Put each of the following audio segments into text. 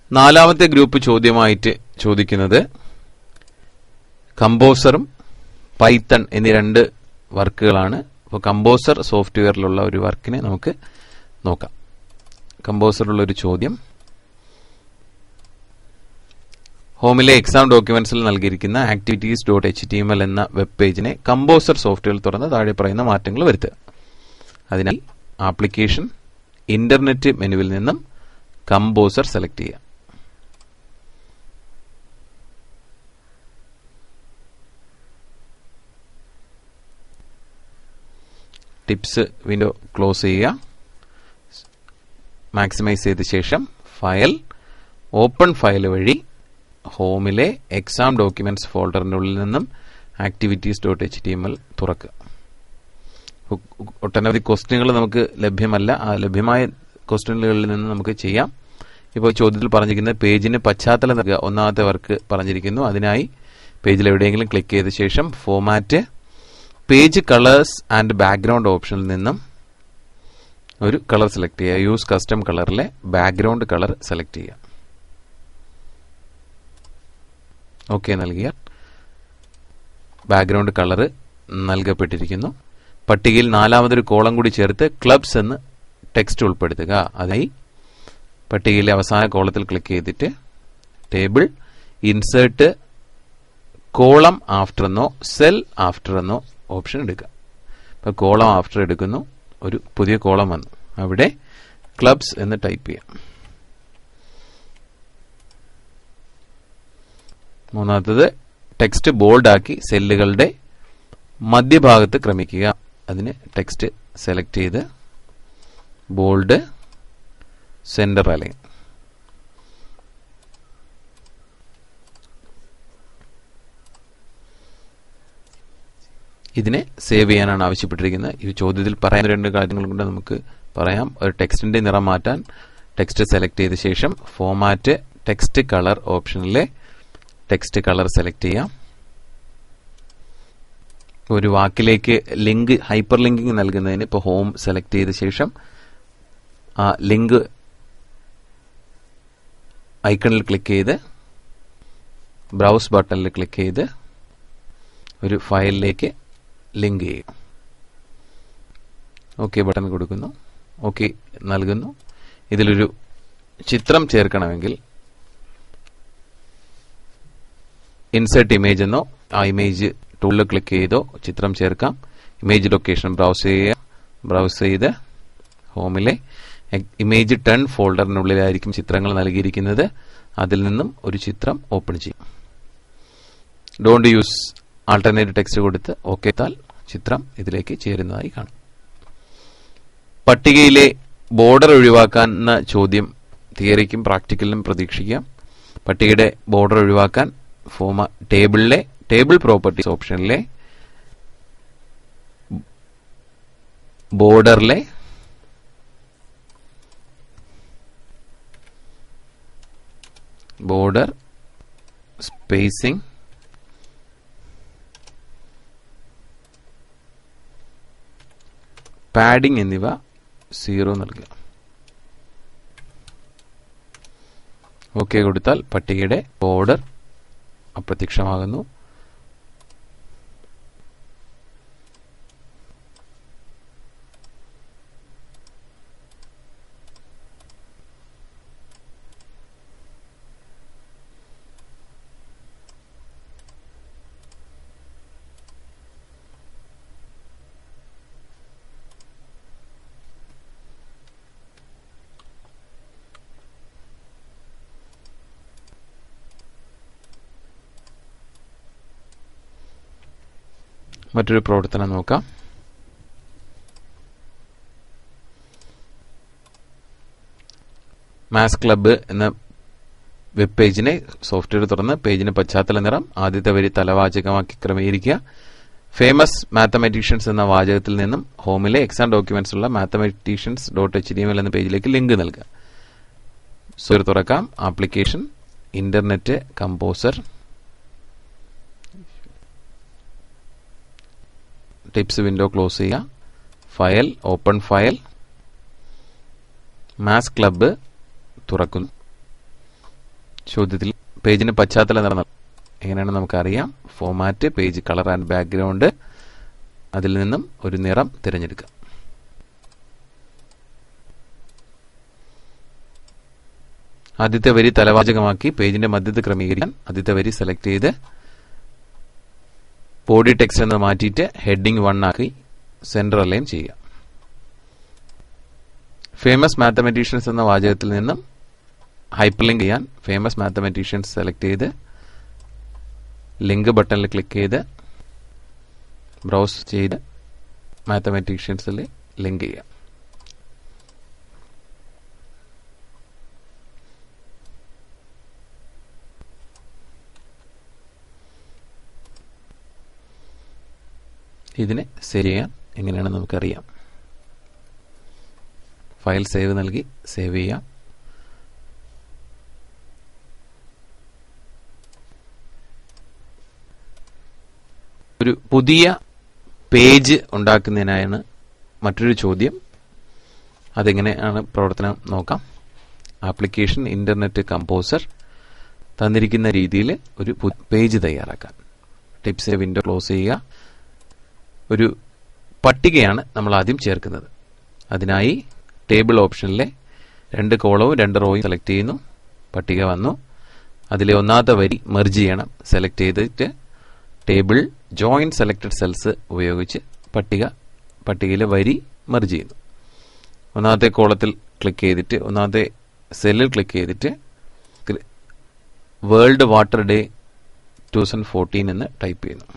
നാലാമത്തെ ഗ്രൂപ്പ് ചോദ്യമായിട്ട് ചോദിക്കുന്നത് കമ്പോസറും പൈത്തൺ എന്നീ രണ്ട് വർക്കുകളാണ് അപ്പോൾ കമ്പോസർ സോഫ്റ്റ്വെയറിലുള്ള ഒരു വർക്കിനെ നമുക്ക് നോക്കാം കമ്പോസറിലുള്ള ഒരു ചോദ്യം ഹോമിലെ എക്സാം ഡോക്യുമെന്റ്സിൽ നൽകിയിരിക്കുന്ന activities dot H T M L എന്ന വെബ് പേജിനെ കമ്പോസർ സോഫ്റ്റ്വെയർ തുറന്ന് താഴെ പറയുന്ന മാറ്റങ്ങൾ വരുത്തുക അതിനാൽ ആപ്ലിക്കേഷൻ ഇന്റർനെറ്റ് മെനുവിൽ നിന്നും കമ്പോസർ സെലക്ട് ചെയ്യുക ടിപ്സ് വിൻഡോ ക്ലോസ് ചെയ്യുക മാക്സിമൈസ് ചെയ്ത ശേഷം ഫയൽ ഓപ്പൺ ഫയൽ വഴി ഹോമിലെ എക്സാം ഡോക്യുമെന്റ്സ് ഫോൾഡറിനുള്ളിൽ നിന്നും activities dot H T M L തുറക്കുക ഒട്ടനവധി ക്വസ്റ്റ്യനുകൾ നമുക്ക് ലഭ്യമല്ല ആ ലഭ്യമായ ക്വസ്റ്റ്യനുകളിൽ നിന്ന് നമുക്ക് ചെയ്യാം ഇപ്പോൾ ചോദ്യത്തിൽ പറഞ്ഞിരിക്കുന്നത് പേജിന് പശ്ചാത്തലം നൽകുക ഒന്നാമത്തെ വർക്ക് പറഞ്ഞിരിക്കുന്നു അതിനായി പേജിൽ എവിടെയെങ്കിലും ക്ലിക്ക് ചെയ്ത ശേഷം format page colours and background ഓപ്ഷനിൽ നിന്നും ഒരു കളർ സെലക്ട് ചെയ്യുക യൂസ് കസ്റ്റം കളറിലെ ബാക്ക്ഗ്രൗണ്ട് കളർ സെലക്ട് ചെയ്യുക ഓക്കെ നൽകിയ ബാക്ക്ഗ്രൗണ്ട് കളർ നൽകപ്പെട്ടിരിക്കുന്നു പട്ടികയിൽ നാലാമതൊരു കോളം കൂടി ചേർത്ത് ക്ലബ്സ് എന്ന് ടെക്സ്റ്റ് ഉൾപ്പെടുത്തുക അതായി പട്ടികയിലെ അവസാന കോളത്തിൽ ക്ലിക്ക് ചെയ്തിട്ട് ടേബിൾ ഇൻസേർട്ട് കോളം ആഫ്റ്റർ എന്നോ സെൽ ആഫ്റ്റർ എന്നോ ഓപ്ഷൻ എടുക്കുക ഇപ്പോൾ കോളം ആഫ്റ്റർ എടുക്കുന്നു ഒരു പുതിയ കോളം വന്നു അവിടെ ക്ലബ്സ് എന്ന് ടൈപ്പ് ചെയ്യാം മൂന്നാമത്തത് ടെക്സ്റ്റ് ബോൾഡാക്കി സെല്ലുകളുടെ മധ്യഭാഗത്ത് ക്രമിക്കുക അതിന് ടെക്സ്റ്റ് സെലക്ട് ചെയ്ത് ബോൾഡ് സെന്റർ അലൈൻ ഇതിനെ സേവ് ചെയ്യാനാണ് ആവശ്യപ്പെട്ടിരിക്കുന്നത് ഈ ചോദ്യത്തിൽ പറയുന്ന രണ്ട് കാര്യങ്ങൾ കൊണ്ട് നമുക്ക് പറയാം ഒരു ടെക്സ്റ്റിന്റെ നിറം മാറ്റാൻ ടെക്സ്റ്റ് സെലക്ട് ചെയ്ത ശേഷം ഫോമാറ്റ് ടെക്സ്റ്റ് കളർ ഓപ്ഷനിലെ ടെക്സ്റ്റ് കളർ സെലക്ട് ചെയ്യാം ഒരു വാക്കിലേക്ക് ലിങ്ക് ഹൈപ്പർ ലിങ്കിങ് നൽകുന്നതിന് ഇപ്പോൾ ഹോം സെലക്ട് ചെയ്ത ശേഷം ആ ലിങ്ക് ഐക്കണിൽ ക്ലിക്ക് ചെയ്ത് ബ്രൗസ് ബട്ടണിൽ ക്ലിക്ക് ചെയ്ത് ഒരു ഫയലിലേക്ക് ലിങ്ക് ചെയ്യും ഓക്കെ ബട്ടൺ കൊടുക്കുന്നു ഓക്കെ നൽകുന്നു ഇതിലൊരു ചിത്രം ചേർക്കണമെങ്കിൽ ഇൻസേർട്ട് ഇമേജ് എന്നോ ആ ഇമേജ് ടൂളിൽ ക്ലിക്ക് ചെയ്തോ ചിത്രം ചേർക്കാം ഇമേജ് ലൊക്കേഷൻ ബ്രൗസ് ചെയ്യുക ബ്രൗസ് ചെയ്ത് ഹോമിലെ ഇമേജ് ടെൻ ഫോൾഡറിനുള്ളിലായിരിക്കും ചിത്രങ്ങൾ നൽകിയിരിക്കുന്നത് അതിൽ നിന്നും ഒരു ചിത്രം ഓപ്പൺ ചെയ്യും ഡോണ്ട് യൂസ് ആൾട്ടർനേറ്റീവ് ടെക്സ്റ്റ് കൊടുത്ത് ഓക്കെ താൽ ചിത്രം ഇതിലേക്ക് ചേരുന്നതായി കാണും പട്ടികയിലെ ബോർഡർ ഒഴിവാക്കുന്ന ചോദ്യം തിയറിക്കും പ്രാക്ടിക്കലിനും പ്രതീക്ഷിക്കാം പട്ടികയുടെ ബോർഡർ ഒഴിവാക്കാൻ ഫോമ ടേബിളിലെ ടേബിൾ പ്രോപ്പർട്ടീസ് ഓപ്ഷനിലെ ബോർഡറിലെ ബോർഡർ സ്പേസിംഗ് പാഡിംഗ് എന്നിവ സീറോ നൽകുക ഓക്കെ കൊടുത്താൽ പട്ടികയുടെ ബോർഡർ അപ്രത്യക്ഷമാകുന്നു മറ്റൊരു പ്രവർത്തനം നോക്കാം മാത്സ് ക്ലബ്ബ് എന്ന വെബ് പേജിനെ സോഫ്റ്റ്വെയർ തുറന്ന് പേജിന് പശ്ചാത്തല നിറം ആദ്യത്തെ വരി തലവാചകമാക്കി ക്രമീകരിക്കുക ഫേമസ് മാത്തമാറ്റീഷ്യൻസ് എന്ന വാചകത്തിൽ നിന്നും ഹോമിലെ എക്സാം ഡോക്യുമെന്റ്സ് ഉള്ള mathematicians dot H D M L എന്ന പേജിലേക്ക് ലിങ്ക് നൽകുക സോഫ്റ്റ്വെയർ തുറക്കാം application internet composer tips window close ചെയ്യുക file open file maths club തുറക്കുന്നു ചോദ്യത്തിൽ പേജിന് പശ്ചാത്തല നിറം എങ്ങനെയാണ് നമുക്കറിയാം format page colour and background അതിൽ നിന്നും ഒരു നിറം തിരഞ്ഞെടുക്കാം ആദ്യത്തെ വരി തലവാചകമാക്കി പേജിന്റെ മധ്യത്ത് ക്രമീകരിക്കാൻ ആദ്യത്തെ വരി സെലക്ട് ചെയ്ത് ബോഡി ടെക്സ്റ്റ് എന്ന് മാറ്റിയിട്ട് ഹെഡിങ് വൺ ആക്കി സെന്റർ അലൈൻ ചെയ്യുക ഫേമസ് മാത്തമെറ്റീഷ്യൻസ് എന്ന വാചകത്തിൽ നിന്നും ഹൈപ്പർലിങ്ക് ചെയ്യാൻ ഫേമസ് മാത്തമെറ്റീഷ്യൻസ് സെലക്ട് ചെയ്ത് ലിങ്ക് ബട്ടണിൽ ക്ലിക്ക് ചെയ്ത് ബ്രൗസ് ചെയ്ത് മാത്തമെറ്റീഷ്യൻസിൽ ലിങ്ക് ചെയ്യാം ഇതിനെ സേവ് ചെയ്യാൻ എങ്ങനെയാണ് നമുക്കറിയാം ഫയൽ സേവ് നൽകി സേവ് ചെയ്യാം ഒരു പുതിയ പേജ് ഉണ്ടാക്കുന്നതിനായാണ് മറ്റൊരു ചോദ്യം അതെങ്ങനെയാണ് പ്രവർത്തനം നോക്കാം ആപ്ലിക്കേഷൻ ഇന്റർനെറ്റ് കമ്പോസർ തന്നിരിക്കുന്ന രീതിയിൽ ഒരു പേജ് തയ്യാറാക്കാൻ ടിപ്സ് വിൻഡോ ക്ലോസ് ചെയ്യുക ഒരു പട്ടികയാണ് നമ്മൾ ആദ്യം ചേർക്കുന്നത് അതിനായി ടേബിൾ ഓപ്ഷനിലെ രണ്ട് കോളവും രണ്ട് റോയും സെലക്ട് ചെയ്യുന്നു പട്ടിക വന്നു അതിലെ ഒന്നാമത്തെ വരി മെർജ് ചെയ്യണം സെലക്ട് ചെയ്തിട്ട് ടേബിൾ ജോയിൻ സെലക്ടഡ് സെൽസ് ഉപയോഗിച്ച് പട്ടിക പട്ടികയിലെ വരി മെർജ് ചെയ്യുന്നു ഒന്നാമത്തെ കോളത്തിൽ ക്ലിക്ക് ചെയ്തിട്ട് ഒന്നാമത്തെ സെല്ലിൽ ക്ലിക്ക് ചെയ്തിട്ട് world water day two thousand fourteen എന്ന് ടൈപ്പ് ചെയ്യുന്നു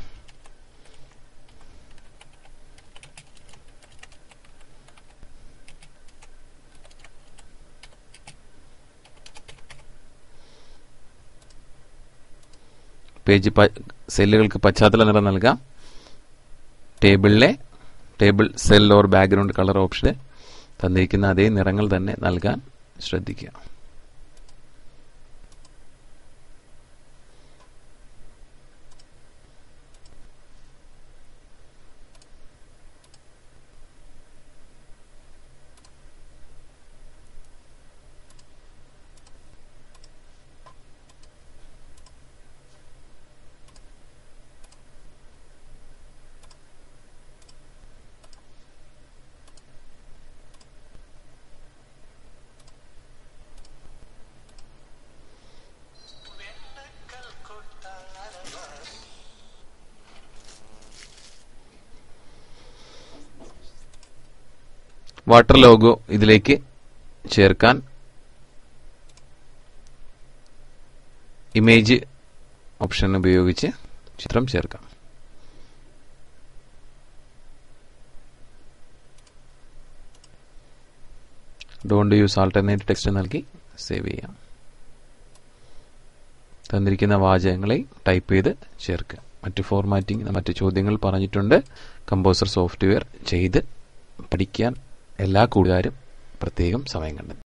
പേജ് സെല്ലുകൾക്ക് പശ്ചാത്തല നിറം നൽകാം ടേബിളിലെ table cell or background colour ഓപ്ഷന് തന്നിരിക്കുന്ന അതേ നിറങ്ങൾ തന്നെ നൽകാൻ ശ്രദ്ധിക്കുക വാട്ടർ ലോഗോ ഇതിലേക്ക് ചേർക്കാൻ ഇമേജ് ഓപ്ഷൻ ഉപയോഗിച്ച് ചിത്രം ചേർക്കാം ഡോണ്ട് യൂസ് ആൾട്ടർനേറ്റ് ടെക്സ്റ്റ് നൽകി സേവ് ചെയ്യാം തന്നിരിക്കുന്ന വാചകങ്ങളെ ടൈപ്പ് ചെയ്ത് ചേർക്കുക മറ്റ് ഫോർമാറ്റിംഗ് മറ്റ് ചോദ്യങ്ങൾ പറഞ്ഞിട്ടുണ്ട് കമ്പോസർ സോഫ്റ്റ്വെയർ ചെയ്ത് പഠിക്കാൻ എല്ലാ കൂട്ടുകാരും പ്രത്യേകം സമയം കണ്ടെത്തും